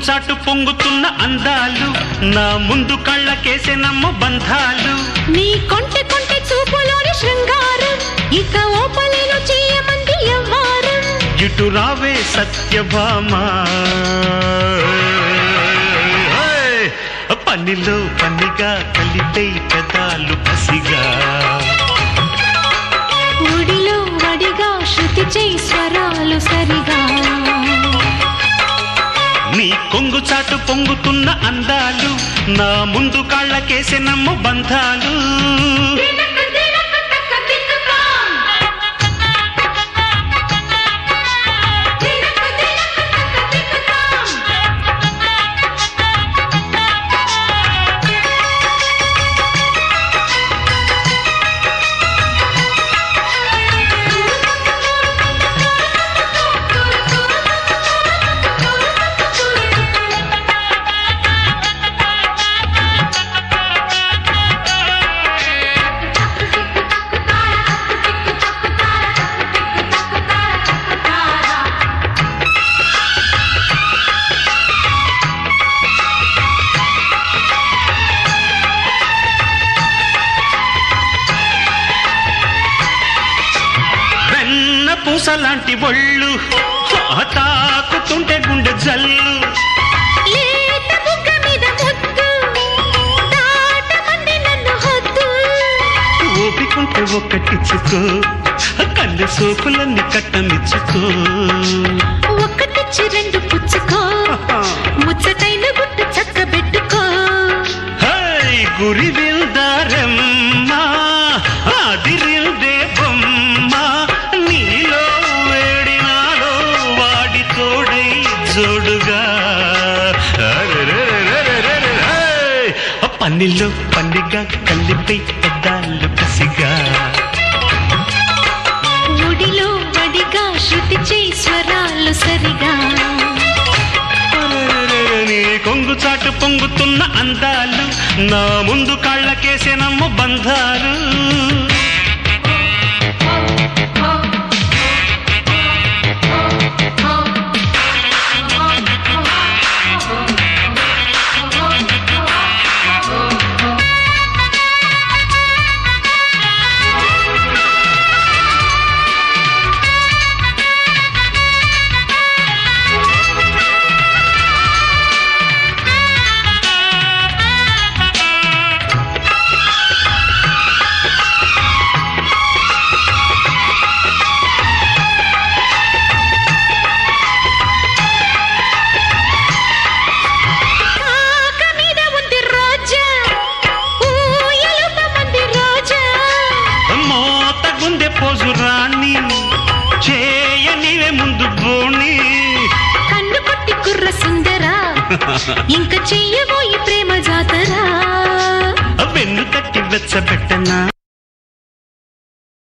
చాటు పొంగుతున్న అందాలు నా ముందు కళ్ళకేసే నమ్మ బంధాలు నీ కొంటె కొంటె చూపులోని శృంగారం ఇక ఓపలేను చేయమంది ఎవ్వారం ఇటు రావే సత్యభామా హేయ్! పనిలో పనిగా కలిపే పెదాలు పసిగా ఒడిలో వడిగా శృతి చేయి స్వరాలు సరిగా నీ కొంగు చాటు పొంగుతున్న అందాలు నా ముందు కాళ్ళకేసే నమ్మ బంధాలు వెన్న పూసలాంటి ఒళ్ళు ఆ తాకుతుంటే గుండె జల్లు లేత బుగ్గ మీద ముద్దు దాటమంది నన్ను హద్దు ఓపికుంటే ఒక్కటిచ్చుకో కళ్ళు సోకులన్నీ కట్టనిచ్చుకో ఒక్కటిచ్చి రెండు పుచ్చుకో ముచ్చటైన గుట్టు చక్కబెట్టుకో హై గురి విల్దారమ్మా అదిరిందే బొమ్మ నీలో వేడినాలో వాడి తోడై జోడుగా అరెరెరెరెరెరెరె. హై! పనిలో పండిగా కలిపి పెద్దాలు పసిగా ఒడిలో వడిగా శృతి చేయి స్వరాలు సరిగా నీ కొంగు చాటు పొంగుతున్న అందాలు నా ముందు కాళ్ళకేసే నమ్మ బంధాలు కాక మీద ఉంది రోజా ఊయలుప మంది రోజా మోత గుండె పోజు రాణి చేయనివే ముందు బోణి కన్ను కొట్టి కుర్ర సుందరా ఇంక చెయ్యబోయి ప్రేమ జాతరా వెన్ను తట్టి వెచ్చబెట్టనా